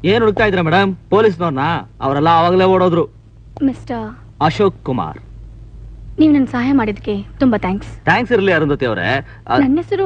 ಏನ್ ಹುಡುಕ್ತಾ ಇದ್ರ ಮೇಡಮ್ ಪೊಲೀಸ್ನವ್ರನ್ನ ಅವರೆಲ್ಲ ಆವಾಗಲೇ ಓಡೋದ್ರು ಮಿಸ್ಟರ್ ಅಶೋಕ್ ಕುಮಾರ್ ನೀವು ನನ್ನ ಸಹಾಯ ಮಾಡಿದ್ಕೆ ತುಂಬಾ ಥ್ಯಾಂಕ್ಸ್ ಥ್ಯಾಂಕ್ಸ್ ಇರ್ಲಿ ಅರುಂಧತಿ ಅವರೇ ನನ್ನ ಹೆಸರು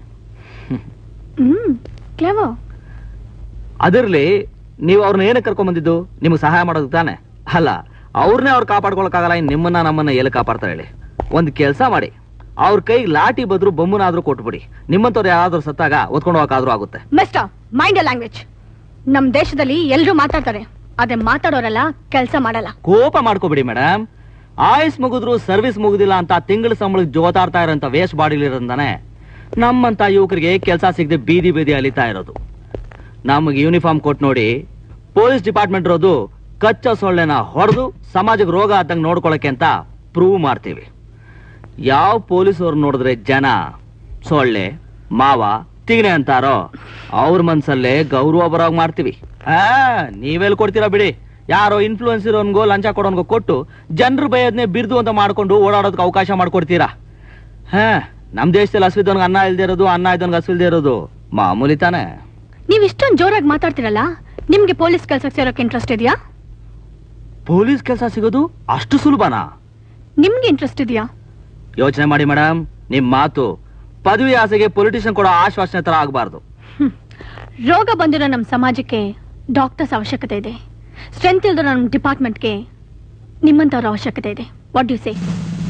ಹ್ಮ್ ಕ್ಲೇವೋ ಅದಿರ್ಲಿ ನೀವು ಅವ್ರನ್ನ ಏನಕ್ಕೆ ಕರ್ಕೊಂಡ್ ಬಂದಿದ್ದು ನಿಮ್ಗೆ ಸಹಾಯ ಮಾಡೋದು ತಾನೆ ಅಲ್ಲ ಅವ್ರನ್ನೇ ಅವ್ರು ಕಾಪಾಡ್ಕೊಳಕ್ಕಾಗಲ್ಲ ಇನ್ ನಿಮ್ಮನ್ನ ನಮ್ಮನ್ನ ಎಲ್ಲಿ ಕಾಪಾಡ್ತಾರೆ ಹೇಳಿ ಒಂದ್ ಕೆಲಸ ಮಾಡಿ ಅವ್ರ ಕೈಗೆ ಲಾಠಿ ಬದ್ರು ಬೊಮ್ಮನಾದ್ರೂ ಕೊಟ್ಬಿಡಿ ನಿಮ್ಮಂತವ್ರು ಯಾರಾದ್ರೂ ಸತ್ತಾಗ ಒತ್ಕೊಂಡು ಹೋಗಕ್ಕಾದ್ರೂ ಆಗುತ್ತೆ ಮಿಸ್ಟರ್ ಮೈಂಡ್ ಲ್ಯಾಂಗ್ವೇಜ್ ನಮ್ ದೇಶದಲ್ಲಿ ಎಲ್ರೂ ಮಾತಾಡ್ತಾರೆ ಅದೇ ಮಾತಾಡೋರೆಲ್ಲ ಕೆಲಸ ಮಾಡಲ್ಲ ಕೋಪ ಮಾಡ್ಕೋಬಿಡಿ ಮೇಡಮ್ ಆಯುಸ್ ಮುಗಿದ್ರು ಸರ್ವಿಸ್ ಮುಗುದಿಲ್ಲ ಅಂತ ತಿಂಗಳ ಸಂಬಳಕ್ಕೆ ಜೋತಾಡ್ತಾ ಇರೋಂಥ ವೇಸ್ಟ್ ಬಾಡಿಲಿರೋದಾನೆ ನಮ್ಮಂತ ಯುವಕರಿಗೆ ಕೆಲಸ ಸಿಗದೆ ಬೀದಿ ಬೀದಿ ಅಲಿತಾ ಇರೋದು ನಮಗೆ ಯೂನಿಫಾರ್ಮ್ ಕೊಟ್ಟು ನೋಡಿ ಪೊಲೀಸ್ ಡಿಪಾರ್ಟ್ಮೆಂಟ್ ಇರೋದು ಕಚ್ಚಾ ಸೊಳ್ಳೆನ ಹೊಡೆದು ಸಮಾಜಕ್ಕೆ ರೋಗ ಆದಂಗೆ ನೋಡ್ಕೊಳಕ್ಕೆ ಅಂತ ಪ್ರೂವ್ ಮಾಡ್ತೀವಿ ಯಾವ ಪೊಲೀಸವ್ರು ನೋಡಿದ್ರೆ ಜನ ಸೊಳ್ಳೆ ಮಾವ ತಿಗಣೆ ಅಂತಾರೋ ಅವ್ರ ಮನ್ಸಲ್ಲೇ ಗೌರವ ಬರೋಗ್ ಮಾಡ್ತೀವಿ ಆ ನೀವೆಲ್ಲಿ ಕೊಡ್ತೀರಾ ಬಿಡಿ ಯಾರೋ ಇನ್ಫ್ಲೂಯೆನ್ಸ್ ಇರೋನ್ಗೋ ಲಂಚ ಕೊಡೋನ್ಗೋ ಕೊಟ್ಟು ಜನರು ಬೈಯೋದ್ನೇ ಬಿರ್ದು ಅಂತ ಮಾಡ್ಕೊಂಡು ಓಡಾಡೋದಕ್ಕೆ ಅವಕಾಶ ಮಾಡ್ಕೊಡ್ತೀರಾ ಹಾ ನಮ್ ದೇಶದಲ್ಲಿ ಹಸಿದವನ್ಗೆ ಅನ್ನ ಇಲ್ದೇ ಇರೋದು ಅನ್ನ ಇದ್ದವನ್ಗೆ ಹಸಿಲ್ದೇ ಇರೋದು ಮಾಮೂಲಿ ತಾನೇ ನೀವ್ ಇಷ್ಟೊಂದು ಜೋರಾಗಿ ಮಾತಾಡ್ತಿರಲ್ಲ ನಿಮ್ಗೆ ಪೊಲೀಸ್ ಕೆಲ್ಸಕ್ಕೆ ಸೇರೋಕೆ ಇಂಟ್ರೆಸ್ಟ್ ಇದೆಯಾ ಪೊಲೀಸ್ ಕೆಲಸ ಸಿಗೋದು ಅಷ್ಟು ಸುಲಭನಾ ನಿಮ್ಗೆ ಇಂಟ್ರೆಸ್ಟ್ ಇದೆಯಾ ಯೋಚನೆ ಮಾಡಿ ಮೇಡಮ್ ನಿಮ್ ಮಾತು ಪದವಿ ಆಸೆಗೆ ಪೊಲಿಟಿಷಿಯನ್ ಕೊಡೋ ಆಶ್ವಾಸನೆ ತರ ಆಗಬಾರ್ದು ರೋಗ ಬಂದಿರೋ ನಮ್ಮ ಸಮಾಜಕ್ಕೆ ಡಾಕ್ಟರ್ಸ್ ಅವಶ್ಯಕತೆ ಇದೆ ಸ್ಟ್ರೆಂತ್ ಇಲ್ದಿರೋ ನಮ್ಮ ಡಿಪಾರ್ಟ್ಮೆಂಟ್ಗೆ ನಿಮ್ಮಂತವ್ರ ಅವಶ್ಯಕತೆ ಇದೆ ವಾಟ್ ಯು ಸೇ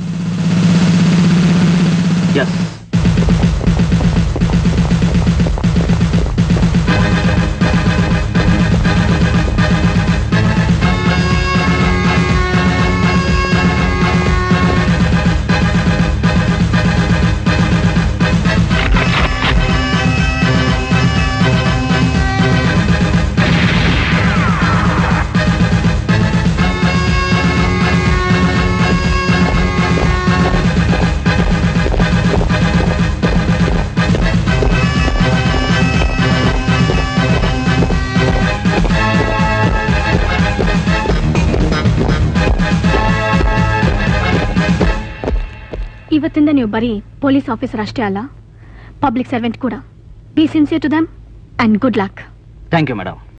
ಎಸ್ ಇವತ್ತಿಂದ ನೀವು ಬರೀ ಪೊಲೀಸ್ ಆಫೀಸರ್ ಅಷ್ಟೇ ಅಲ್ಲ ಪಬ್ಲಿಕ್ ಸರ್ವೆಂಟ್ ಕೂಡ be sincere to them and good luck thank you madam